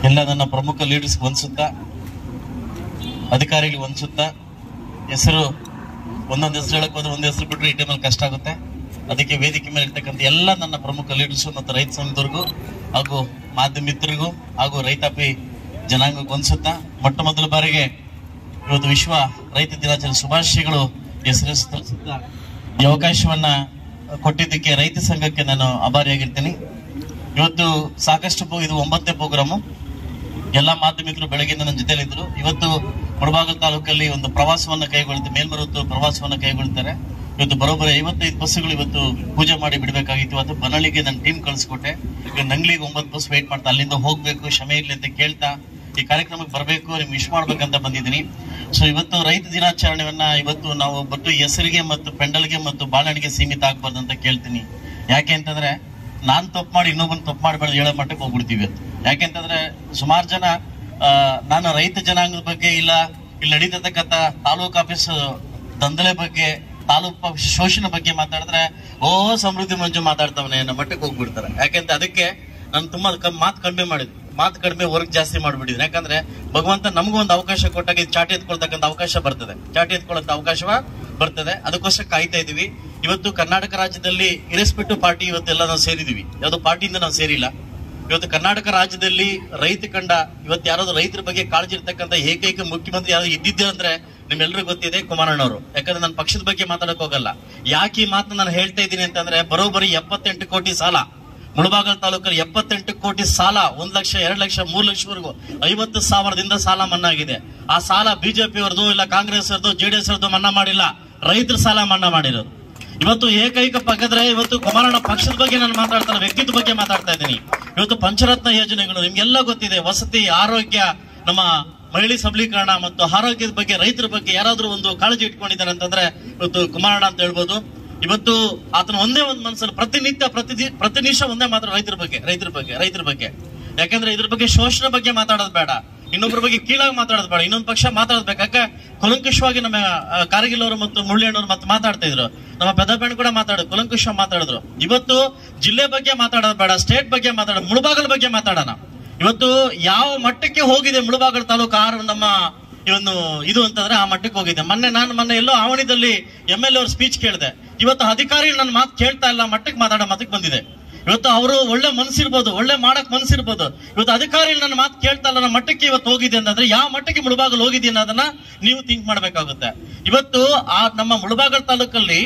ಎಲ್ಲ ನನ್ನ ಪ್ರಮುಖ ಲೀಡರ್ಸ್ ಒಂದ್ಸುತ್ತಾ ಅಧಿಕಾರಿಗಳು ಒಂದ್ಸುತ್ತಾ ಹೆಸರು ಒಂದೊಂದು ಹೆಸರು ಹೇಳಕ್ ಹೋದ್ರೆ ಒಂದ್ ಹೆಸರು ಬಿಟ್ರೆ ಈ ಟೈಮಲ್ಲಿ ಕಷ್ಟ ಆಗುತ್ತೆ ಅದಕ್ಕೆ ವೇದಿಕೆ ಮೇಲೆ ಇರ್ತಕ್ಕಂಥ ಎಲ್ಲ ನನ್ನ ಪ್ರಮುಖ ಲೀಡರ್ಸ್ ಮತ್ತು ರೈತ ಸಂಘದವ್ರಿಗೂ ಹಾಗೂ ಮಾಧ್ಯಮ ಮಿತ್ರರಿಗೂ ಹಾಗೂ ರೈತಾಪಿ ಜನಾಂಗಕ್ಕೆ ಒಂದ್ಸುತ್ತಾ ಮೊಟ್ಟ ಮೊದಲ ಬಾರಿಗೆ ಇವತ್ತು ವಿಶ್ವ ರೈತ ದಿನಾಚರಣೆ ಶುಭಾಶಯಗಳು ಹೆಸರು ತರಿಸುತ್ತಾ ಈ ಅವಕಾಶವನ್ನ ಕೊಟ್ಟಿದ್ದಕ್ಕೆ ರೈತ ಸಂಘಕ್ಕೆ ನಾನು ಆಭಾರಿಯಾಗಿರ್ತೀನಿ ಇವತ್ತು ಸಾಕಷ್ಟು ಪೋ- ಇದು ಒಂಬತ್ತನೇ ಪ್ರೋಗ್ರಾಮು ಎಲ್ಲಾ ಮಾಧ್ಯಮಿಕರು ಬೆಳಗಿಂದ ನನ್ನ ಜೊತೆಲಿದ್ರು ಇವತ್ತು ಮುಳಬಾಗಲ್ ತಾಲೂಕಲ್ಲಿ ಒಂದು ಪ್ರವಾಸವನ್ನ ಕೈಗೊಳ್ಳುತ್ತೆ ಮೇಲ್ಮರುತ್ತು ಪ್ರವಾಸವನ್ನ ಕೈಗೊಳ್ತಾರೆ ಇವತ್ತು ಬರೋಬ್ಬರಿ ಐವತ್ತೈದು ಬಸ್ಸುಗಳು ಇವತ್ತು ಪೂಜೆ ಮಾಡಿ ಬಿಡಬೇಕಾಗಿತ್ತು ಇವತ್ತು ಬನಳಿಗೆ ನನ್ನ ಟೀಮ್ ಕಳಿಸ್ಕೊಟ್ಟೆ ಈಗ ನಂಗ್ಲಿಗೆ ಒಂಬತ್ತು ಬಸ್ ವೇಟ್ ಮಾಡ್ತಾ ಅಲ್ಲಿಂದ ಹೋಗ್ಬೇಕು ಕ್ಷಮೆ ಇರ್ಲಿ ಅಂತ ಕೇಳ್ತಾ ಈ ಕಾರ್ಯಕ್ರಮಕ್ಕೆ ಬರಬೇಕು ನಿಮ್ಗೆ ವಿಶ್ ಮಾಡ್ಬೇಕಂತ ಬಂದಿದ್ದೀನಿ ಸೊ ಇವತ್ತು ರೈತ ದಿನಾಚರಣೆಯನ್ನ ಇವತ್ತು ನಾವು ಬಟ್ಟು ಹೆಸರಿಗೆ ಮತ್ತು ಪೆಂಡಲ್ಗೆ ಮತ್ತು ಬಾಳೆಹಣ್ಣಿಗೆ ಸೀಮಿತ ಆಗ್ಬಾರ್ದು ಅಂತ ಕೇಳ್ತೀನಿ ಯಾಕೆ ಅಂತಂದ್ರೆ ನಾನ್ ತಪ್ಪು ಮಾಡಿ ಇನ್ನೊಬ್ಬನ್ ತಪ್ಪು ಮಾಡಬೇಡ ಹೇಳೋ ಮಟ್ಟಕ್ಕೆ ಹೋಗ್ಬಿಡ್ತೀವಿ ಇವತ್ತು ಯಾಕೆಂತಂದ್ರೆ ಸುಮಾರು ಜನ ಆ, ನಾನು ರೈತ ಜನಾಂಗದ ಬಗ್ಗೆ ಇಲ್ಲ ಇಲ್ಲಿ ನಡೀತಕ್ಕಂಥ ತಾಲೂಕ್ ಆಫೀಸ್ ದಂಧಲೆ ಬಗ್ಗೆ ತಾಲೂಕ್ ಆಫೀಸ್ ಶೋಷಣೆ ಬಗ್ಗೆ ಮಾತಾಡಿದ್ರೆ ಓ ಸಮೃದ್ಧಿ ಮಂಜು ಮಾತಾಡ್ತವನೆ ಅನ್ನೋ ಮಟ್ಟಕ್ಕೆ ಹೋಗ್ಬಿಡ್ತಾರೆ ಯಾಕೆಂತ ಅದಕ್ಕೆ ನಾನು ತುಂಬಾ ಕಮ್- ಮಾತು ಕಡಿಮೆ ಮಾಡಿದ್ವಿ ಮಾತು ಕಡಿಮೆ ವರ್ಕ್ ಜಾಸ್ತಿ ಮಾಡ್ಬಿಟ್ಟಿದ್ದೀನಿ ಯಾಕಂದ್ರೆ ಭಗವಂತ ನಮಗೂ ಒಂದು ಅವಕಾಶ ಕೊಟ್ಟಾಗ ಇದು ಚಾಟಿ ಎತ್ಕೊಳ್ತಕ್ಕಂಥ ಅವಕಾಶ ಬರ್ತದೆ ಚಾಟಿ ಎತ್ಕೊಳ್ಳೋಂಥ ಅವಕಾಶ ಬರ್ತದೆ ಅದಕ್ಕೋಸ್ಕರ ಕಾಯ್ತಾ ಇದೀವಿ ಇವತ್ತು ಕರ್ನಾಟಕ ರಾಜ್ಯದಲ್ಲಿ ಇರೆಸ್ಪೆಕ್ಟಿವ್ ಪಾರ್ಟಿ ಇವತ್ತೆಲ್ಲ ನಾವು ಸೇರಿದೀವಿ ಯಾವ್ದು ಪಾರ್ಟಿಯಿಂದ ನಾವು ಸೇರಿಲ್ಲ ಇವತ್ತು ಕರ್ನಾಟಕ ರಾಜ್ಯದಲ್ಲಿ ರೈತ ಕಂಡ ಇವತ್ತು ಯಾರಾದ್ರೂ ರೈತರ ಬಗ್ಗೆ ಕಾಳಜಿ ಇರ್ತಕ್ಕಂಥ ಏಕೈಕ ಮುಖ್ಯಮಂತ್ರಿ ಯಾರು ಇದ್ದಿದ್ದೆ ಅಂದ್ರೆ ನಿಮ್ಮೆಲ್ಲರಿಗೂ ಗೊತ್ತಿದೆ ಕುಮಾರಣ್ಣವರು ಯಾಕಂದ್ರೆ ನನ್ನ ಪಕ್ಷದ ಬಗ್ಗೆ ಮಾತಾಡಕ್ ಹೋಗಲ್ಲ ಯಾಕೆ ಈ ಮಾತನ್ನ ನಾನು ಹೇಳ್ತಾ ಇದ್ದೀನಿ ಅಂತಂದ್ರೆ ಬರೋಬ್ಬರಿ ಎಪ್ಪತ್ತೆಂಟು ಕೋಟಿ ಸಾಲ ಮುಳಬಾಗಲ್ ತಾಲೂಕಲ್ಲಿ ಎಪ್ಪತ್ತೆಂಟು ಕೋಟಿ ಸಾಲ ಒಂದ್ ಲಕ್ಷ ಎರಡ್ ಲಕ್ಷ ಮೂರ್ ಲಕ್ಷವರೆಗೂ ಐವತ್ತು ಸಾವಿರದಿಂದ ಸಾಲ ಮನ್ನಾ ಆಗಿದೆ ಆ ಸಾಲ ಬಿಜೆಪಿ ಅವ್ರದ್ದು ಇಲ್ಲ ಕಾಂಗ್ರೆಸ್ ಅವ್ರದ್ದು ಜೆಡಿಎಸ್ ಅವ್ರದ್ದು ಮನ್ನಾ ಮಾಡಿಲ್ಲ ರೈತರ ಸಾಲ ಮನ್ನಾ ಮಾಡಿರೋದು ಇವತ್ತು ಏಕೈಕ ಪಕ್ಕದ್ರೆ ಇವತ್ತು ಕುಮಾರಣ್ಣ ಪಕ್ಷದ ಬಗ್ಗೆ ನಾನು ಮಾತಾಡ್ತಾನೆ ವ್ಯಕ್ತಿತ್ವ ಬಗ್ಗೆ ಮಾತಾಡ್ತಾ ಇದ್ದೀನಿ ಇವತ್ತು ಪಂಚರತ್ನ ಯೋಜನೆಗಳು ನಿಮ್ಗೆಲ್ಲ ಗೊತ್ತಿದೆ ವಸತಿ ಆರೋಗ್ಯ ನಮ್ಮ ಮಹಿಳೆ ಸಬಲೀಕರಣ ಮತ್ತು ಆರೋಗ್ಯದ ಬಗ್ಗೆ ರೈತರ ಬಗ್ಗೆ ಯಾರಾದ್ರೂ ಒಂದು ಕಾಳಜಿ ಇಟ್ಕೊಂಡಿದ್ದಾರೆ ಅಂತಂದ್ರೆ ಇವತ್ತು ಕುಮಾರಣ್ಣ ಅಂತ ಹೇಳ್ಬೋದು ಇವತ್ತು ಆತನ ಒಂದೇ ಒಂದು ಮನಸ್ಸಲ್ಲಿ ಪ್ರತಿನಿತ್ಯ ಪ್ರತಿ ಪ್ರತಿ ನಿಮಿಷ ಒಂದೇ ಮಾತ್ರ ರೈತರ ಬಗ್ಗೆ ರೈತರ ಬಗ್ಗೆ ರೈತರ ಬಗ್ಗೆ ಯಾಕಂದ್ರೆ ಇದ್ರ ಬಗ್ಗೆ ಶೋಷಣೆ ಬಗ್ಗೆ ಮಾತಾಡೋದು ಬೇಡ ಇನ್ನೊಬ್ಬರ ಬಗ್ಗೆ ಕೀಳಾಗಿ ಮಾತಾಡೋದು ಬೇಡ ಇನ್ನೊಂದು ಪಕ್ಷ ಮಾತಾಡಬೇಕು ಯಾಕೆ ಕುಲಂಕುಷವಾಗಿ ನಮ್ಮ ಆ, ಕಾರ್ಗಿಲ್ ಅವರು ಮತ್ತು ಮುಳ್ಳಿಯಣ್ಣವರು ಮತ್ತೆ ಮಾತಾಡ್ತಾ ಇದ್ರು ನಮ್ಮ ಪೆದ್ದಪ್ಪಣ್ಣ ಕೂಡ ಮಾತಾಡೋದು ಕುಲಂಕುಷ ಮಾತಾಡಿದ್ರು ಇವತ್ತು ಜಿಲ್ಲೆ ಬಗ್ಗೆ ಮಾತಾಡೋದು ಬೇಡ ಸ್ಟೇಟ್ ಬಗ್ಗೆ ಮಾತಾಡೋದು ಮುಳುಬಾಗಲ ಬಗ್ಗೆ ಮಾತಾಡೋಣ ಇವತ್ತು ಯಾವ ಮಟ್ಟಕ್ಕೆ ಹೋಗಿದೆ ಮುಳುಬಾಗಲ ತಾಲೂಕು ಆರು ನಮ್ಮ ಈ ಒಂದು ಇದು ಅಂತಂದ್ರೆ ಆ ಮಟ್ಟಕ್ಕೆ ಹೋಗಿದೆ ಮೊನ್ನೆ ನಾನು ಮೊನ್ನೆ ಎಲ್ಲೋ ಆವಣಿದಲ್ಲಿ ಎಂ ಎಲ್ ಅವ್ರ ಸ್ಪೀಚ್ ಕೇಳಿದೆ ಇವತ್ತು ಅಧಿಕಾರಿಗಳು ನನ್ನ ಮಾತು ಕೇಳ್ತಾ ಇಲ್ಲ ಮಟ್ಟಕ್ಕೆ ಮಾತಾಡೋ ಮತಕ್ಕೆ ಬಂದಿದೆ ಇವತ್ತು ಅವರು ಒಳ್ಳೆ ಮನ್ಸಿರ್ಬೋದು ಒಳ್ಳೆ ಮಾಡಕ್ ಮನ್ಸಿರ್ಬೋದು ಇವತ್ತು ಅಧಿಕಾರಿಗಳು ನನ್ನ ಮಾತು ಕೇಳ್ತಾ ಇಲ್ಲ ನನ್ನ ಮಟ್ಟಕ್ಕೆ ಇವತ್ತು ಹೋಗಿದೆ ಅಂತಂದ್ರೆ ಯಾವ ಮಟ್ಟಕ್ಕೆ ಮುಳುಬಾಗಲ್ ಹೋಗಿದೆ ಅನ್ನೋದನ್ನ ನೀವು ಥಿಂಕ್ ಮಾಡ್ಬೇಕಾಗುತ್ತೆ ಇವತ್ತು ಆ ನಮ್ಮ ಮುಳುಬಾಗಲ್ ತಾಲೂಕಲ್ಲಿ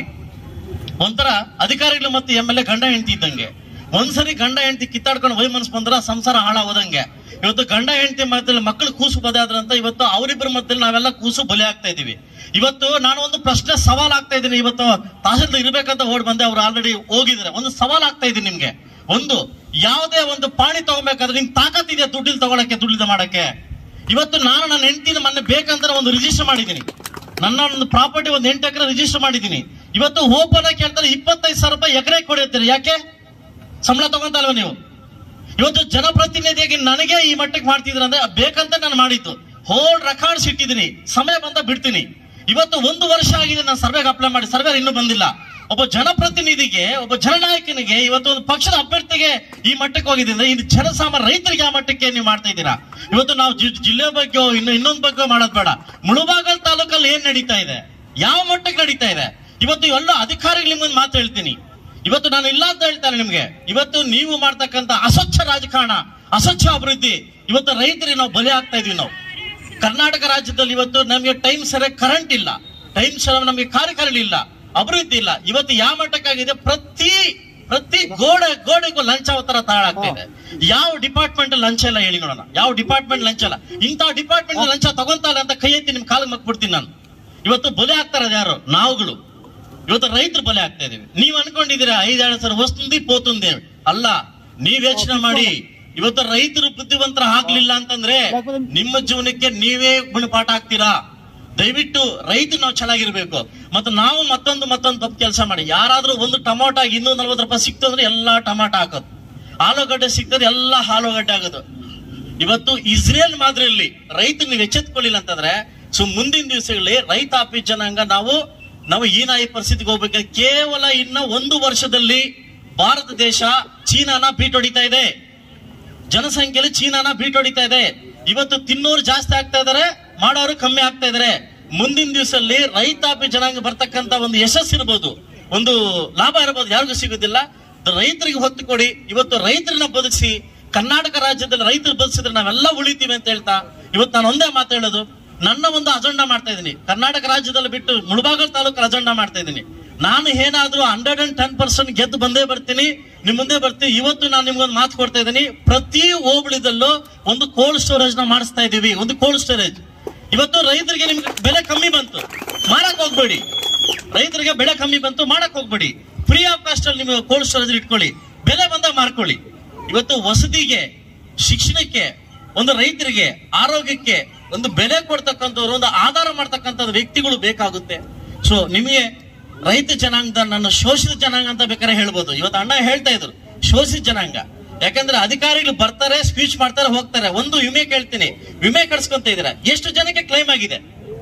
ಒಂಥರ ಅಧಿಕಾರಿಗಳು ಮತ್ತೆ ಎಂ ಎಲ್ ಎ ಗಂಡ ಹೆಂಡತಿ ಇದ್ದಂಗೆ ಒಂದ್ಸರಿ ಗಂಡ ಹೆಂಡತಿ ಕಿತ್ತಾಡ್ಕೊಂಡು ವೈ ಮನಸ್ ಬಂದ್ರ ಸಂಸಾರ ಹಾಳಾಗೋದಂಗೆ ಇವತ್ತು ಗಂಡ ಹೆಂಡತಿ ಮಧ್ಯದಲ್ಲಿ ಮಕ್ಕಳು ಕೂಸು ಬದೆ ಆದ್ರಂತ ಇವತ್ತು ಅವರಿಬ್ಬರ ಮಧ್ಯದಲ್ಲಿ ನಾವೆಲ್ಲ ಕೂಸು ಬಲಿ ಆಗ್ತಾ ಇದೀವಿ ಇವತ್ತು ನಾನು ಒಂದು ಪ್ರಶ್ನೆ ಸವಾಲ್ ಆಗ್ತಾ ಇದ್ದೀನಿ ಇವತ್ತು ತಹಸೀಲ್ದಾರ್ ಇರ್ಬೇಕಂತ ಓಡ್ ಬಂದೆ ಅವ್ರು ಆಲ್ರೆಡಿ ಹೋಗಿದ್ದಾರೆ ಒಂದು ಸವಾಲ್ ಆಗ್ತಾ ಇದ್ದೀನಿ ನಿಮ್ಗೆ ಒಂದು ಯಾವುದೇ ಒಂದು ಪಾಣಿ ತಗೋಬೇಕಾದ್ರೆ ನಿಮ್ ತಾಕತ್ತಿದೆ ದುಡ್ಡಿಲ್ ತಗೊಳಕ್ಕೆ ದುಡ್ಡಿದ ಮಾಡಕ್ಕೆ ಇವತ್ತು ನಾನು ನನ್ನ ಹೆಂಡತಿನ ಮೊನ್ನೆ ಬೇಕಂತ ಒಂದು ರಿಜಿಸ್ಟರ್ ಮಾಡಿದ್ದೀನಿ ನನ್ನ ಒಂದು ಪ್ರಾಪರ್ಟಿ ಒಂದು ಎಂಟು ಎಕರೆ ರಿಜಿಸ್ಟರ್ ಮಾಡಿದ್ದೀನಿ ಇವತ್ತು ಓಪನ್ ಆಗಿ ಕೇಳ್ತಾರೆ ಇಪ್ಪತ್ತೈದು ಸಾವಿರ ರೂಪಾಯಿ ಎಕರೆ ಕೊಡಿ ಅಂತೀರಿ ಯಾಕೆ ಸಂಬಳ ತಗೊಂತಲ್ವ ನೀವು ಇವತ್ತು ಜನಪ್ರತಿನಿಧಿಯಾಗಿ ನನಗೆ ಈ ಮಟ್ಟಕ್ಕೆ ಮಾಡ್ತಿದ್ರ ಅಂದ್ರೆ ಬೇಕಂತ ನಾನು ಮಾಡಿದ್ದು ಹೋಲ್ ರೆಕಾರ್ಡ್ಸ್ ಇಟ್ಟಿದ್ದೀನಿ ಸಮಯ ಬಂದ ಬಿಡ್ತೀನಿ ಇವತ್ತು ಒಂದು ವರ್ಷ ಆಗಿದೆ ನಾನು ಸರ್ವೆಗೆ ಅಪ್ಲೈ ಮಾಡಿ ಸರ್ವೆ ಇನ್ನೂ ಬಂದಿಲ್ಲ ಒಬ್ಬ ಜನಪ್ರತಿನಿಧಿಗೆ ಒಬ್ಬ ಜನನಾಯಕನಿಗೆ ಇವತ್ತು ಒಂದು ಪಕ್ಷದ ಅಭ್ಯರ್ಥಿಗೆ ಈ ಮಟ್ಟಕ್ಕೆ ಹೋಗಿದೆ ಅಂದ್ರೆ ಇದು ಜನಸಾಮಾನ್ಯ ರೈತರಿಗೆ ಆ ಮಟ್ಟಕ್ಕೆ ನೀವು ಮಾಡ್ತಾ ಇದ್ದೀರಾ ಇವತ್ತು ನಾವು ಜಿ- ಜಿಲ್ಲೆ ಬಗ್ಗೆ ಇನ್ನು ಇನ್ನೊಂದು ಬಗ್ಗೆ ಮಾಡೋದು ಬೇಡ ಮುಳುಬಾಗಲ್ ತಾಲೂಕಲ್ಲಿ ಏನ್ ನಡೀತಾ ಇದೆ ಯಾವ ಮಟ್ಟಕ್ಕೆ ನಡೀತಾ ಇದೆ ಇವತ್ತು ಎಲ್ಲ ಅಧಿಕಾರಿಗಳ ಮುಂದೆ ಮಾತು ಹೇಳ್ತೀನಿ ಇವತ್ತು ನಾನು ಇಲ್ಲ ಅಂತ ಹೇಳ್ತಾರೆ ನಿಮ್ಗೆ ಇವತ್ತು ನೀವು ಮಾಡ್ತಕ್ಕಂತ ಅಸ್ವಚ್ಛ ರಾಜಕಾರಣ ಅಸ್ವಚ್ಛ ಅಭಿವೃದ್ಧಿ ಇವತ್ತು ರೈತರಿಗೆ ನಾವು ಬಲಿ ಆಗ್ತಾ ಇದೀವಿ ನಾವು ಕರ್ನಾಟಕ ರಾಜ್ಯದಲ್ಲಿ ಇವತ್ತು ನಮಗೆ ಟೈಮ್ ಸರಿಯಾಗಿ ಕರೆಂಟ್ ಇಲ್ಲ ಟೈಮ್ ಸರಿಯಾಗಿ ನಮಗೆ ಕಾರ್ಯಕಾರಿಣಿ ಇಲ್ಲ ಅಭಿವೃದ್ಧಿ ಇಲ್ಲ ಇವತ್ತು ಯಾವ ಮಟ್ಟಕ್ಕಾಗಿದೆ ಪ್ರತಿ ಪ್ರತಿ ಗೋಡೆ ಗೋಡೆಗೂ ಲಂಚ ತರ ತಾಳಾಗ್ತಾ ಇದೆ ಯಾವ ಡಿಪಾರ್ಟ್ಮೆಂಟ್ ಲಂಚ ಇಲ್ಲ ಹೇಳಿ ನೋಡೋಣ ಯಾವ ಡಿಪಾರ್ಟ್ಮೆಂಟ್ ಲಂಚ ಇಲ್ಲ ಇಂಥ ಡಿಪಾರ್ಟ್ಮೆಂಟ್ ಲಂಚ ತಗೊಂತಾಳೆ ಅಂತ ಕೈ ಎತ್ತಿ ನಿಮ್ ಕಾಲಿಗೆ ಮಕ್ಬಿಡ್ತೀನಿ ನಾನು ಇವತ್ತು ಬಲಿ ಆಗ್ತಾರ ಯಾರು ನಾವುಗಳು ಇವತ್ತು ರೈತರು ಬಲಿ ಆಗ್ತಾ ಇದೀವಿ ನೀವ್ ಅನ್ಕೊಂಡಿದ್ದೀರಾ ಐದೇಳು ಸರ್ ವಸ್ತುಂದಿ ಪೋತುಂದಿ ಅಲ್ಲ ನೀವ್ ಯೋಚನೆ ಮಾಡಿ ಇವತ್ತು ರೈತರು ಬುದ್ಧಿವಂತರ ಆಗ್ಲಿಲ್ಲ ಅಂತಂದ್ರೆ ನಿಮ್ಮ ಜೀವನಕ್ಕೆ ನೀವೇ ಗುಣಪಾಠ ಆಗ್ತೀರಾ ದಯವಿಟ್ಟು ರೈತ ನಾವು ಚೆನ್ನಾಗಿರ್ಬೇಕು ಮತ್ತು ನಾವು ಮತ್ತೊಂದು ಮತ್ತೊಂದು ತಪ್ಪು ಕೆಲಸ ಮಾಡಿ ಯಾರಾದ್ರೂ ಒಂದು ಟೊಮಾಟೊ ಇನ್ನೂರ ನಲ್ವತ್ತು ರೂಪಾಯಿ ಸಿಕ್ತು ಅಂದ್ರೆ ಎಲ್ಲಾ ಟೊಮಾಟೊ ಹಾಕೋದು ಆಲೂಗಡ್ಡೆ ಸಿಕ್ತದ್ರೆ ಎಲ್ಲಾ ಆಲೂಗಡ್ಡೆ ಆಗೋದು ಇವತ್ತು ಇಸ್ರೇಲ್ ಮಾದರಿಯಲ್ಲಿ ರೈತ ನೀವು ಎಚ್ಚೆತ್ಕೊಳ್ಳಿಲ್ಲ ಅಂತಂದ್ರೆ ಸೊ ಮುಂದಿನ ದಿವಸಗಳಲ್ಲಿ ರೈತಾಪಿ ಜನಾಂಗ ನಾವು ನಾವು ಈ ನಾಯಿ ಪರಿಸ್ಥಿತಿಗೆ ಹೋಗ್ಬೇಕಾದ್ರೆ ಕೇವಲ ಇನ್ನ ಒಂದು ವರ್ಷದಲ್ಲಿ ಭಾರತ ದೇಶ ಚೀನಾನ ಬೀಟ್ ಹೊಡಿತಾ ಇದೆ ಜನಸಂಖ್ಯೆಯಲ್ಲಿ ಚೀನಾನ ಬೀಟ್ ಹೊಡಿತಾ ಇದೆ ಇವತ್ತು ತಿನ್ನೋರು ಜಾಸ್ತಿ ಆಗ್ತಾ ಇದಾರೆ ಮಾಡೋರು ಕಮ್ಮಿ ಆಗ್ತಾ ಇದಾರೆ ಮುಂದಿನ ದಿವಸದಲ್ಲಿ ರೈತಾಪಿ ಜನಾಂಗ ಬರ್ತಕ್ಕಂತ ಒಂದು ಯಶಸ್ಸು ಇರ್ಬೋದು ಒಂದು ಲಾಭ ಇರಬಹುದು ಯಾರಿಗೂ ಸಿಗೋದಿಲ್ಲ ರೈತರಿಗೆ ಹೊತ್ತು ಕೊಡಿ ಇವತ್ತು ರೈತರನ್ನ ಬದುಕಿಸಿ ಕರ್ನಾಟಕ ರಾಜ್ಯದಲ್ಲಿ ರೈತರು ಬದುಕಿಸಿದ್ರೆ ನಾವೆಲ್ಲ ಉಳಿತೀವಿ ಅಂತ ಹೇಳ್ತಾ ಇವತ್ತು ನಾನು ಒಂದೇ ಮಾತು ಹೇಳೋದು ನನ್ನ ಒಂದು ಅಜೆಂಡಾ ಮಾಡ್ತಾ ಇದ್ದೀನಿ ಕರ್ನಾಟಕ ರಾಜ್ಯದಲ್ಲಿ ಬಿಟ್ಟು ಮುಳಬಾಗಲ್ ತಾಲೂಕು ಅಜೆಂಡಾ ಮಾಡ್ತಾ ಇದ್ದೀನಿ ನಾನು ಏನಾದ್ರೂ ಹಂಡ್ರೆಡ್ ಅಂಡ್ ಟೆನ್ ಪರ್ಸೆಂಟ್ ಗೆದ್ದು ಬಂದೇ ಬರ್ತೀನಿ ನಿಮ್ ಮುಂದೆ ಬರ್ತೀನಿ ಇವತ್ತು ನಾನು ನಿಮ್ಗೊಂದು ಮಾತು ಕೊಡ್ತಾ ಇದ್ದೀನಿ ಪ್ರತಿ ಹೋಬಳಿದಲ್ಲೂ ಒಂದು ಕೋಲ್ಡ್ ಸ್ಟೋರೇಜ್ ನ ಮಾಡಿಸ್ತಾ ಇದೀವಿ ಒಂದು ಕೋಲ್ಡ್ ಸ್ಟೋರೇಜ್ ಇವತ್ತು ರೈತರಿಗೆ ನಿಮ್ಗೆ ಬೆಲೆ ಕಮ್ಮಿ ಬಂತು ಮಾರಕ್ ಹೋಗ್ಬೇಡಿ ರೈತರಿಗೆ ಬೆಲೆ ಕಮ್ಮಿ ಬಂತು ಮಾಡಕ್ ಹೋಗ್ಬೇಡಿ ಫ್ರೀ ಆಫ್ ಕಾಸ್ಟ್ ಅಲ್ಲಿ ನೀವು ಕೋಲ್ಡ್ ಸ್ಟೋರೇಜ್ ಇಟ್ಕೊಳ್ಳಿ ಬೆಲೆ ಬಂದಾಗ ಮಾರ್ಕೊಳ್ಳಿ ಇವತ್ತು ವಸತಿಗೆ ಶಿಕ್ಷಣಕ್ಕೆ ಒಂದು ರೈತರಿಗೆ ಆರೋಗ್ಯಕ್ಕೆ ಒಂದು ಬೆಲೆ ಕೊಡ್ತಕ್ಕಂಥವ್ರು ಒಂದು ಆಧಾರ ಮಾಡ್ತಕ್ಕಂಥ ವ್ಯಕ್ತಿಗಳು ಬೇಕಾಗುತ್ತೆ ಸೊ ನಿಮಗೆ ರೈತ ಜನಾಂಗದ ನನ್ನ ಶೋಷಿತ ಜನಾಂಗ ಅಂತ ಬೇಕಾದ್ರೆ ಹೇಳ್ಬೋದು ಇವತ್ತು ಅಣ್ಣ ಹೇಳ್ತಾ ಇದ್ರು ಶೋಷಿತ ಜನಾಂಗ ಯಾಕಂದ್ರೆ ಅಧಿಕಾರಿಗಳು ಬರ್ತಾರೆ ಸ್ಪೀಚ್ ಮಾಡ್ತಾರೆ ಹೋಗ್ತಾರೆ ಒಂದು ವಿಮೆ ಕೇಳ್ತೀನಿ ವಿಮೆ ಕಟ್ಸ್ಕೊಂತ ಇದ್ದೀರಾ ಎಷ್ಟು ಜನಕ್ಕೆ ಕ್ಲೈಮ್ ಆಗಿದೆ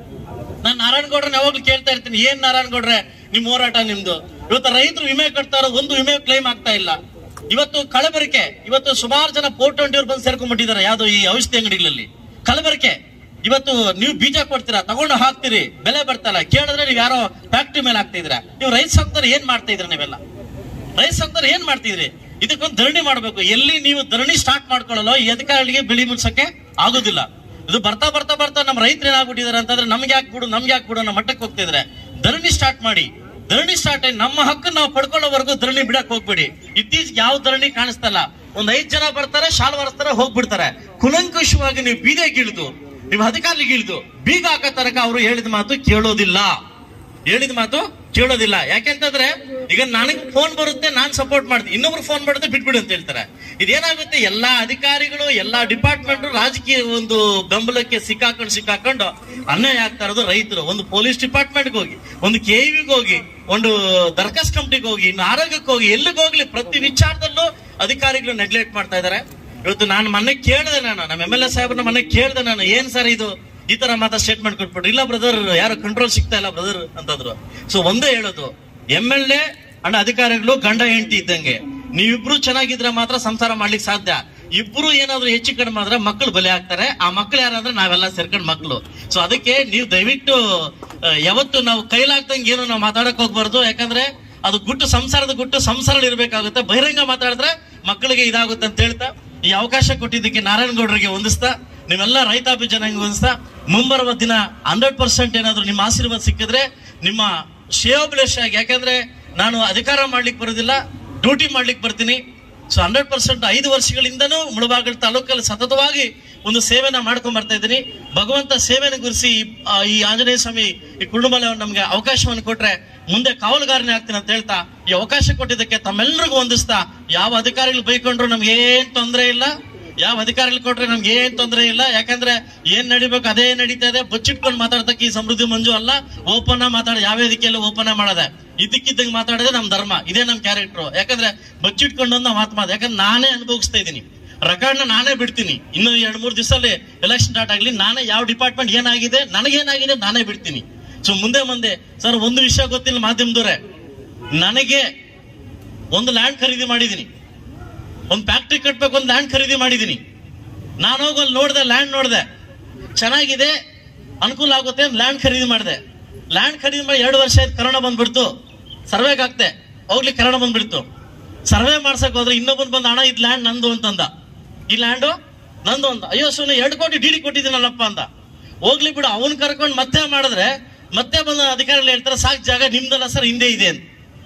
ನಾನು ನಾರಾಯಣಗೌಡ್ರನ್ನ ಯಾವಾಗ್ಲೂ ಕೇಳ್ತಾ ಇರ್ತೀನಿ ಏನ್ ನಾರಾಯಣಗೌಡ್ರೆ ನಿಮ್ ಹೋರಾಟ ನಿಮ್ದು ಇವತ್ತು ರೈತರು ವಿಮೆ ಕಟ್ತಾರೋ ಒಂದು ವಿಮೆ ಕ್ಲೈಮ್ ಆಗ್ತಾ ಇಲ್ಲ ಇವತ್ತು ಕಳಬೆರಕೆ ಇವತ್ತು ಸುಮಾರು ಜನ ಫೋರ್ ಟ್ವೆಂಟಿ ಬಂದು ಸೇರ್ಕೊಂಡ್ಬಿಟ್ಟಿದ್ದಾರೆ ಯಾವ್ದು ಈ ಔಷಧಿ ಅಂಗಡಿಗಳಲ್ಲಿ ಕಲಬೆರಕೆ ಇವತ್ತು ನೀವು ಬೀಜ ಕೊಡ್ತೀರಾ ತಗೊಂಡು ಹಾಕ್ತೀರಿ ಬೆಲೆ ಬರ್ತಲ್ಲ ಕೇಳಿದ್ರೆ ನೀವು ಯಾರೋ ಫ್ಯಾಕ್ಟ್ರಿ ಮೇಲೆ ಹಾಕ್ತಿದ್ದೀರಾ ನೀವು ರೈತ ಸಂಘದವ್ರು ಏನ್ ಮಾಡ್ತಾ ಇದ್ರಿ ನೀವೆಲ್ಲ ರೈತ ಸಂಘದವ್ರು ಏನ್ ಮಾಡ್ತಿದ್ರಿ ಇದಕ್ಕೊಂದು ಧರಣಿ ಮಾಡಬೇಕು ಎಲ್ಲಿ ನೀವು ಧರಣಿ ಸ್ಟಾರ್ಟ್ ಮಾಡ್ಕೊಳ್ಳಲ್ಲ ಈ ಅಧಿಕಾರಿಗಳಿಗೆ ಬಿಳಿ ಮುಡ್ಸಕ್ಕೆ ಆಗುದಿಲ್ಲ ಇದು ಬರ್ತಾ ಬರ್ತಾ ಬರ್ತಾ ನಮ್ಮ ರೈತರು ಏನಾಗ್ಬಿಟ್ಟಿದ್ದಾರೆ ಅಂತಂದ್ರೆ ನಮ್ಗೆ ಯಾಕೆ ಬಿಡು ನಮ್ಗೆ ಯಾಕೆ ಬಿಡು ಅನ್ನೋ ಮಟ್ಟಕ್ಕೆ ಹೋಗ್ತಿದ್ರೆ ಧರಣಿ ಸ್ಟಾರ್ಟ್ ಮಾಡಿ ಧರಣಿ ಸ್ಟಾರ್ಟ್ ಆಗಿ ನಮ್ಮ ಹಕ್ಕು ನಾವು ಪಡ್ಕೊಳ್ಳೋವರೆಗೂ ಧರಣಿ ಬಿಡಕ್ ಹೋಗ್ಬೇಡಿ ಇತ್ತೀಚೆಗೆ ಯಾವ ಧರಣಿ ಕಾಣಿಸ್ತಲ್ಲ ಒಂದ್ ಐದ್ ಜನ ಬರ್ತಾರೆ ಶಾಲ್ ಬರ್ತಾರೆ ಹೋಗ್ಬಿಡ್ತಾರೆ ಕುಲಂಕುಷವಾಗಿ ನೀವು ಬೀದಿಗಿಳಿದು ನೀವು ಅಧಿಕಾರಿಗಿಳಿದು ಬೀಗ ಹಾಕೋ ತನಕ ಅವರು ಹೇಳಿದ ಮಾತು ಕೇಳೋದಿಲ್ಲ ಹೇಳಿದ ಮಾತು ಕೇಳೋದಿಲ್ಲ ಯಾಕೆಂತಂದ್ರೆ ಈಗ ನನಗೆ ಫೋನ್ ಬರುತ್ತೆ ನಾನ್ ಸಪೋರ್ಟ್ ಮಾಡ್ತೀನಿ ಇನ್ನೊಬ್ರು ಫೋನ್ ಮಾಡುತ್ತೆ ಬಿಟ್ಬಿಡು ಅಂತ ಹೇಳ್ತಾರೆ ಇದೇನಾಗುತ್ತೆ ಎಲ್ಲಾ ಅಧಿಕಾರಿಗಳು ಎಲ್ಲಾ ಡಿಪಾರ್ಟ್ಮೆಂಟ್ ರಾಜಕೀಯ ಒಂದು ಬೆಂಬಲಕ್ಕೆ ಸಿಕ್ಕಾಕೊಂಡು ಸಿಕ್ಕಾಕೊಂಡು ಅನ್ಯಾಯ ಆಗ್ತಾ ಇರೋದು ರೈತರು ಒಂದು ಪೊಲೀಸ್ ಡಿಪಾರ್ಟ್ಮೆಂಟ್ಗೆ ಹೋಗಿ ಒಂದು ಕೆವಿಗೆ ಹೋಗಿ ಒಂದು ದರ್ಖಾಸ್ ಕಂಪ್ನಿಗೆ ಹೋಗಿ ಇನ್ನು ಆರೋಗ್ಯಕ್ಕೆ ಹೋಗಿ ಎಲ್ಲಿಗೆ ಹೋಗ್ಲಿ ಪ್ರತಿ ವಿಚಾರದಲ್ಲೂ ಅಧಿಕಾರಿಗಳು ನೆಗ್ಲೆಕ್ಟ್ ಮಾಡ್ತಾ ಇದ್ದಾರೆ ಇವತ್ತು ನಾನು ಮೊನ್ನೆ ಕೇಳಿದೆ ನಾನು ನಮ್ಮ ಎಮ್ ಎಲ್ ಎ ಸಾಹೇಬ್ರನ್ನ ಮೊನ್ನೆ ಕೇಳಿದೆ ನಾನು ಏನ್ ಸರ್ ಇದು ಈ ತರ ಮಾತಾ ಸ್ಟೇಟ್ಮೆಂಟ್ ಕೊಟ್ಬಿಟ್ರು ಇಲ್ಲ ಬ್ರದರ್ ಯಾರು ಕಂಟ್ರೋಲ್ ಸಿಗ್ತಾ ಇಲ್ಲ ಬ್ರದರ್ ಅಂತಂದ್ರು ಸೊ ಒಂದೇ ಹೇಳೋದು ಎಂ ಎಲ್ ಎ ಅಣ್ಣ ಅಧಿಕಾರಿಗಳು ಗಂಡ ಹೆಂಡತಿ ಇದ್ದಂಗೆ ನೀವಿಬ್ರು ಚೆನ್ನಾಗಿದ್ರೆ ಮಾತ್ರ ಸಂಸಾರ ಮಾಡ್ಲಿಕ್ಕೆ ಸಾಧ್ಯ ಇಬ್ರು ಏನಾದ್ರು ಹೆಚ್ಚು ಕಡಿಮೆ ಆದ್ರೆ ಮಕ್ಕಳು ಬಲಿ ಆಗ್ತಾರೆ ಆ ಮಕ್ಕಳು ಯಾರಾದ್ರೆ ನಾವೆಲ್ಲ ಸೇರ್ಕೊಂಡ್ ಮಕ್ಕಳು ಸೊ ಅದಕ್ಕೆ ನೀವು ದಯವಿಟ್ಟು ಆ, ಯಾವತ್ತು ನಾವು ಕೈಲಾಗ್ದಂಗೆ ಏನು ನಾವು ಮಾತಾಡಕ್ ಹೋಗ್ಬಾರ್ದು ಯಾಕಂದ್ರೆ ಅದು ಗುಟ್ಟು ಸಂಸಾರದ ಗುಟ್ಟು ಸಂಸಾರ ಇರ್ಬೇಕಾಗುತ್ತೆ ಬಹಿರಂಗ ಮಾತಾಡಿದ್ರೆ ಮಕ್ಕಳಿಗೆ ಇದಾಗುತ್ತೆ ಅಂತ ಹೇಳ್ತಾ ಈ ಅವಕಾಶ ಕೊಟ್ಟಿದ್ದಕ್ಕೆ ನಾರಾಯಣಗೌಡರಿಗೆ ಹೊಂದಿಸ್ತಾ ನೀವೆಲ್ಲ ರೈತಾಪಿ ಜನಾಂಗ ಹೊಂದಿಸ್ತಾ ಮುಂಬರುವ ದಿನ ಹಂಡ್ರೆಡ್ ಪರ್ಸೆಂಟ್ ಏನಾದ್ರು ನಿಮ್ಮ ಆಶೀರ್ವಾದ ಸಿಕ್ಕಿದ್ರೆ ನಿಮ್ಮ ಶ್ರೇಯೋಭಿಲಾಷ ಆಗಿ ಯಾಕಂದ್ರೆ ನಾನು ಅಧಿಕಾರ ಮಾಡ್ಲಿಕ್ಕೆ ಬರೋದಿಲ್ಲ ಡ್ಯೂಟಿ ಮಾಡ್ಲಿಕ್ಕೆ ಬರ್ತೀನಿ ಸೊ ಹಂಡ್ರೆಡ್ ಪರ್ಸೆಂಟ್ ಐದು ವರ್ಷಗಳಿಂದನೂ ಮುಳಬಾಗಲ್ ತಾಲೂಕಲ್ಲಿ ಸತತವಾಗಿ ಒಂದು ಸೇವೆನ ಮಾಡ್ಕೊಂಡ್ ಬರ್ತಾ ಇದ್ದೀನಿ ಭಗವಂತ ಸೇವೆನ ಗುರಿಸಿ ಈ- ಆ, ಈ ಆಂಜನೇಯ ಸ್ವಾಮಿ ಈ ಕುರುಡುಮಲೆ ನಮ್ಗೆ ಅವಕಾಶವನ್ನು ಕೊಟ್ರೆ ಮುಂದೆ ಕಾವಲುಗಾರನೇ ಆಗ್ತೀನಿ ಅಂತ ಹೇಳ್ತಾ ಈ ಅವಕಾಶ ಕೊಟ್ಟಿದ್ದಕ್ಕೆ ತಮ್ಮೆಲ್ಲರಿಗೂ ಹೊಂದಿಸ್ತಾ ಯಾವ ಅಧಿಕಾರಿಗಳು ಬೈಕೊಂಡ್ರು ನಮ್ಗೆ ಏನ್ ತೊಂದರೆ ಇಲ್ಲ ಯಾವ ಅಧಿಕಾರಿಗಳು ಕೊಟ್ರೆ ನಮ್ಗೆ ಏನ್ ತೊಂದರೆ ಇಲ್ಲ ಯಾಕಂದ್ರೆ ಏನ್ ನಡಿಬೇಕು ಅದೇ ನಡೀತಾ ಇದೆ ಬಚ್ಚಿಟ್ಕೊಂಡು ಮಾತಾಡ್ತಕ್ಕ ಈ ಸಮೃದ್ಧಿ ಮಂಜು ಅಲ್ಲ ಓಪನ್ ಮಾತಾಡ ಯಾವ ವೇದಿಕೆಯಲ್ಲಿ ಓಪನ್ ಮಾಡದೆ ಇದಕ್ಕಿದ್ದಂಗೆ ಮಾತಾಡಿದ್ರೆ ನಮ್ ಧರ್ಮ ಇದೇ ನಮ್ ಕ್ಯಾರೆಕ್ಟರ್ ಯಾಕಂದ್ರೆ ಬಚ್ಚಿಟ್ಕೊಂಡು ಒಂದು ಮಾತು ಮಾತು ಯಾಕಂದ್ರೆ ನಾನೇ ಅನುಭವಿಸ್ತಾ ಇದ್ದೀನಿ ರೆಕಾರ್ಡ್ನ ನಾನೇ ಬಿಡ್ತೀನಿ ಇನ್ನು ಎರಡ್ ಮೂರು ದಿವಸದಲ್ಲಿ ಎಲೆಕ್ಷನ್ ಸ್ಟಾರ್ಟ್ ಆಗ್ಲಿ ನಾನೇ ಯಾವ ಡಿಪಾರ್ಟ್ಮೆಂಟ್ ಏನಾಗಿದೆ ನನಗೇನಾಗಿದೆ ನಾನೇ ಬಿಡ್ತೀನಿ ಸೊ ಮುಂದೆ ಮುಂದೆ ಸರ್ ಒಂದು ವಿಷಯ ಗೊತ್ತಿಲ್ಲ ಮಾಧ್ಯಮದವ್ರೆ ನನಗೆ ಒಂದು ಲ್ಯಾಂಡ್ ಖರೀದಿ ಮಾಡಿದೀನಿ ಒಂದು ಫ್ಯಾಕ್ಟ್ರಿ ಕಟ್ಬೇಕು ಒಂದು ಲ್ಯಾಂಡ್ ಖರೀದಿ ಮಾಡಿದೀನಿ ನಾನು ಹೋಗಿ ಅಲ್ಲಿ ನೋಡಿದೆ ಲ್ಯಾಂಡ್ ನೋಡಿದೆ ಚೆನ್ನಾಗಿದೆ ಅನುಕೂಲ ಆಗುತ್ತೆ ಅಂತ ಲ್ಯಾಂಡ್ ಖರೀದಿ ಮಾಡಿದೆ ಲ್ಯಾಂಡ್ ಖರೀದಿ ಮಾಡಿ ಎರಡು ವರ್ಷ ಆಯ್ತು ಕರೋನಾ ಬಂದ್ಬಿಡ್ತು ಸರ್ವೆಗೆ ಆಗ್ತೆ ಹೋಗ್ಲಿ ಕರೋನಾ ಬಂದ್ಬಿಡ್ತು ಸರ್ವೆ ಮಾಡ್ಸಕ್ ಹೋದ್ರೆ ಇನ್ನೊಬ್ಬನ್ ಬಂದ ಹಣ ಇದು ಲ್ಯಾಂಡ್ ನಂದು ಅಂತಂದ ಈ ಲ್ಯಾಂಡು ನಂದು ಅಂತ ಅಯ್ಯೋ ಸುಮ್ಮನೆ ಎರಡು ಕೋಟಿ ಡಿ ಡಿ ಕೊಟ್ಟಿದ್ದೀನಲ್ಲಪ್ಪ ಅಂತ ಹೋಗ್ಲಿ ಬಿಡು ಅವನ್ ಕರ್ಕೊಂಡು ಮತ್ತೆ ಮಾಡಿದ್ರೆ ಮತ್ತೆ ಬಂದ ಅಧಿಕಾರಿಗಳು ಹೇಳ್ತಾರೆ ಸಾಕ್ ಜಾಗ ನಿಮ್ದಲ್ಲ ಸರ್ ಹಿಂದೆ ಇದೆ ಅಂತ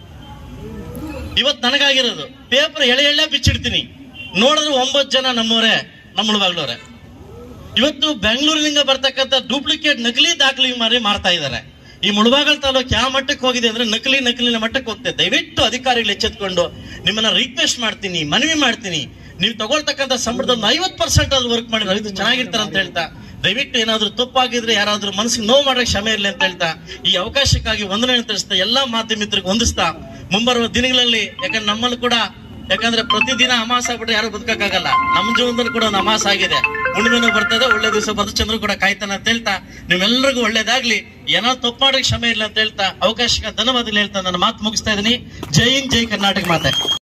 ಇವತ್ತು ನನಗಾಗಿರೋದು ಪೇಪರ್ ಎಳೆ ಎಳೆ ಬಿಚ್ಚಿಡ್ತೀನಿ ನೋಡಿದ್ರೆ ಒಂಬತ್ತು ಜನ ನಮ್ಮವರೇ ನಮ್ಮ ಮುಳುಬಾಗ್ಲವ್ರೆ ಇವತ್ತು ಬೆಂಗಳೂರಿನಿಂದ ಬರ್ತಕ್ಕಂಥ ಡೂಪ್ಲಿಕೇಟ್ ನಕಲಿ ದಾಖಲೆ ಮಾರಿ ಮಾರ್ತಾ ಇದ್ದಾರೆ ಈ ಮುಳುಬಾಗಲ್ ತಾಲೂಕು ಯಾವ ಮಟ್ಟಕ್ಕೆ ಹೋಗಿದೆ ಅಂದ್ರೆ ನಕಲಿ ನಕಲಿನ ಮಟ್ಟಕ್ಕೆ ಹೋಗ್ತದೆ ದಯವಿಟ್ಟು ಅಧಿಕಾರಿಗಳು ಎಚ್ಚೆತ್ಕೊಂಡು ನಿಮ್ಮನ್ನ ರಿಕ್ವೆಸ್ಟ್ ಮಾಡ್ತೀನಿ ಮನವಿ ಮಾಡ್ತೀನಿ ನೀವು ತಗೊಳ್ತಕ್ಕಂಥ ಸಂಬಳದ ಒಂದು ಐವತ್ ಪರ್ಸೆಂಟ್ ಅದು ವರ್ಕ್ ಮಾಡಿ ರೈತರು ಚೆನ್ನಾಗಿರ್ತಾರೆ ಅಂತ ಹೇಳ್ತಾ ದಯವಿಟ್ಟು ಏನಾದ್ರೂ ತಪ್ಪಾಗಿದ್ರೆ ಯಾರಾದ್ರೂ ಮನಸ್ಸಿಗೆ ನೋವು ಮಾಡಕ್ಕೆ ಕ್ಷಮೆ ಇರಲಿ ಅಂತ ಹೇಳ್ತಾ ಈ ಅವಕಾಶಕ್ಕಾಗಿ ವಂದನೆ ತಿಳಿಸ್ತಾ ಎಲ್ಲಾ ಮಾಧ್ಯಮಿತರಿಗೆ ಹೊಂದಿಸ್ತಾ ಮುಂಬರುವ ದಿನಗಳಲ್ಲಿ ಯಾಕಂದ್ರೆ ನಮ್ಮಲ್ಲಿ ಕೂಡ ಯಾಕಂದ್ರೆ ಪ್ರತಿದಿನ ಅಮಾಸ ಆಗ್ಬಿಟ್ರೆ ಯಾರು ಬದುಕಕ್ಕಾಗಲ್ಲ ನಮ್ಮ ಜೀವನದಲ್ಲಿ ಕೂಡ ಒಂದು ಅಮಾಸ ಆಗಿದೆ ಹುಣ್ಣಿಮೆನೂ ಬರ್ತದೆ ಒಳ್ಳೆ ದಿವಸ ಬರ್ತದೆ ಚಂದ್ರ ಕೂಡ ಕಾಯ್ತಾನೆ ಅಂತ ಹೇಳ್ತಾ ನಿಮ್ಮೆಲ್ಲರಿಗೂ ಒಳ್ಳೇದಾಗ್ಲಿ ಏನೋ ತಪ್ಪು ಮಾಡೋಕೆ ಕ್ಷಮೆ ಇಲ್ಲ ಅಂತ ಹೇಳ್ತಾ ಅವಕಾಶಕ್ಕೆ ಧನ್ಯವಾದಗಳು ಹೇಳ್ತಾ ನನ್ನ ಮಾತು ಮುಗಿಸ್ತಾ ಇದೀನಿ ಜೈ ಹಿಂದ್ ಜೈ ಕರ್ನಾಟಕ ಮಾತೆ